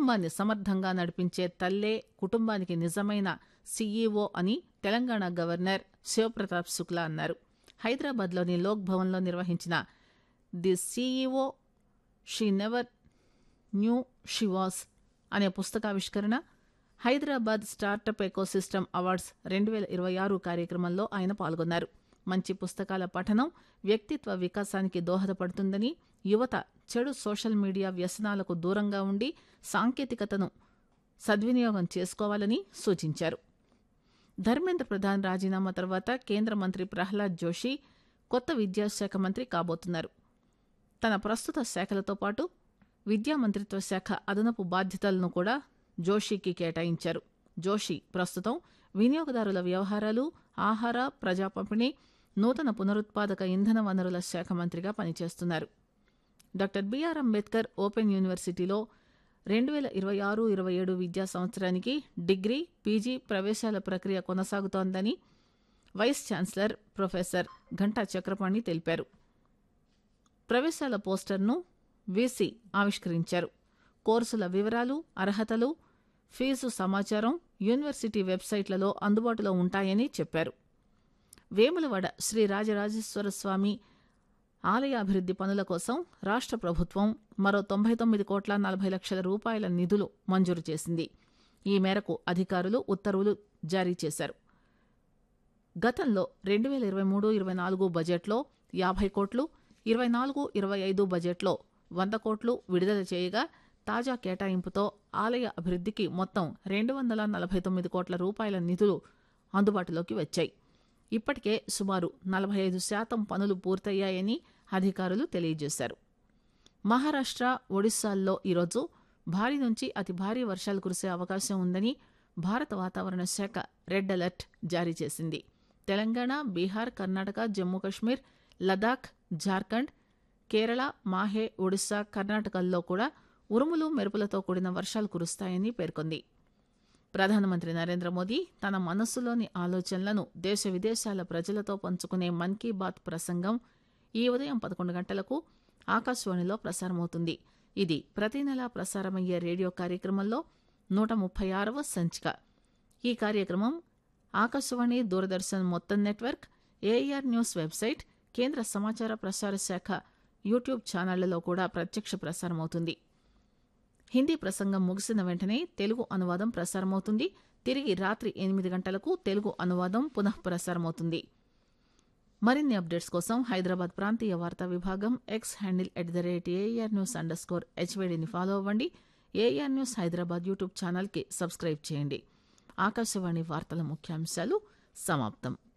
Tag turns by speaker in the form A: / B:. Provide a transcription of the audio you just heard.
A: కుటుంబాన్ని సమర్థంగా నడిపించే తల్లే కుటుంబానికి నిజమైన సీఈఓ అని తెలంగాణ గవర్నర్ శివప్రతాప్ శుక్లా అన్నారు హైదరాబాద్లోని లోక్ భవన్లో నిర్వహించిన the CEO she never knew she was అనే పుస్తకావిష్కరణ హైదరాబాద్ స్టార్టప్ ఎకోసిస్టమ్ అవార్డ్స్ రెండు వేల ఇరవై ఆరు కార్యక్రమంలో ఆయన పాల్గొన్నారు మంచి పుస్తకాల పఠనం వ్యక్తిత్వ వికాసానికి దోహదపడుతుందని యువత చెడు సోషల్ మీడియా వ్యసనాలకు దూరంగా ఉండి సాంకేతికతను సద్వినియోగం చేసుకోవాలని సూచించారు ధర్మేంద్ర ప్రధాన్ రాజీనామా తర్వాత కేంద్ర మంత్రి ప్రహ్లాద్ జోషి కొత్త విద్యాశాఖ మంత్రి కాబోతున్నారు తన ప్రస్తుత శాఖలతో పాటు విద్యా మంత్రిత్వ శాఖ అదనపు బాధ్యతలను కూడా జోషికి కేటాయించారు జోషి ప్రస్తుతం వినియోగదారుల వ్యవహారాలు ఆహార ప్రజా పంపిణీ నూతన పునరుత్పాదక ఇంధన వనరుల శాఖ మంత్రిగా పనిచేస్తున్నారు డాక్టర్ బిఆర్ అంబేద్కర్ ఓపెన్ యూనివర్సిటీలో రెండు వేల ఇరవై ఆరు ఇరవై ఏడు విద్యా సంవత్సరానికి డిగ్రీ పీజీ ప్రవేశాల ప్రక్రియ కొనసాగుతోందని vice chancellor professor Ghanta Chakrapani తెలిపారు ప్రవేశాల పోస్టర్ను వీసీ ఆవిష్కరించారు కోర్సుల వివరాలు అర్హతలు ఫీజు సమాచారం యూనివర్సిటీ వెబ్సైట్లలో అందుబాటులో ఉంటాయని చెప్పారు వేములవాడ శ్రీ రాజరాజేశ్వర స్వామి ఆలయ అభివృద్ది పనుల కోసం రాష్ట్ర ప్రభుత్వం మరో తొంభై తొమ్మిది కోట్ల నలభై లక్షల రూపాయల నిధులు మంజూరు చేసింది ఈ మేరకు అధికారులు ఉత్తర్వులు జారీ చేశారు గతంలో రెండు వేల ఇరవై మూడు ఇరవై నాలుగు బడ్జెట్లో యాభై కోట్లు ఇరవై నాలుగు ఇరవై ఐదు బడ్జెట్లో వంద కోట్లు విడుదల చేయగా తాజా కేటాయింపుతో ఆలయ అభివృద్ధికి మొత్తం రెండు వందల నలభై తొమ్మిది కోట్ల రూపాయల నిధులు అందుబాటులోకి వచ్చాయి ఇప్పటికే సుమారు నలభై ఐదు శాతం పనులు పూర్తయ్యాయని అధికారులు తెలియజేశారు మహారాష్ట్ర ఒడిశాల్లో ఈరోజు భారీ నుంచి అతి భారీ వర్షాలు కురిసే అవకాశం ఉందని భారత వాతావరణ శాఖ రెడ్ అలర్ట్ జారీ చేసింది తెలంగాణ బీహార్ కర్ణాటక జమ్మూ కశ్మీర్ లదాఖ్ జార్ఖండ్ కేరళ మాహే ఒడిశా కర్ణాటకల్లో కూడా ఉరుములు మెరుపులతో కూడిన వర్షాలు కురుస్తాయని పేర్కొంది ప్రధానమంత్రి నరేంద్ర మోదీ తన మనస్సులోని ఆలోచనలను దేశ విదేశాల ప్రజలతో పంచుకునే మన్ కీ బాత్ ప్రసంగం ఈ ఉదయం పదకొండు గంటలకు ఆకాశవాణిలో ప్రసారమవుతుంది ఇది ప్రతి నెలా ప్రసారమయ్యే రేడియో కార్యక్రమంలో నూట ముప్పై ఆరవ సంచిక ఈ కార్యక్రమం ఆకాశవాణి దూరదర్శన్ మొత్తం నెట్వర్క్ ఏఆర్ న్యూస్ వెబ్సైట్ కేంద్ర సమాచార ప్రసార శాఖ యూట్యూబ్ ఛానళ్లలో కూడా ప్రత్యక్ష ప్రసారమవుతుంది హిందీ ప్రసంగం ముగిసిన వెంటనే తెలుగు అనువాదం ప్రసారమవుతుంది తిరిగి రాత్రి ఎనిమిది గంటలకు తెలుగు అనువాదం పునః ప్రసారమవుతుంది మరిన్ని అప్డేట్స్ కోసం హైదరాబాద్ ప్రాంతీయ వార్తా విభాగం X handle at the rate AR news underscore హెచ్వేడిని ఫాలో అవ్వండి ఏఆర్ న్యూస్ హైదరాబాద్ యూట్యూబ్ ఛానల్కి సబ్స్క్రైబ్ చేయండి ఆకాశవాణి వార్తల ముఖ్యాంశాలు సమాప్తం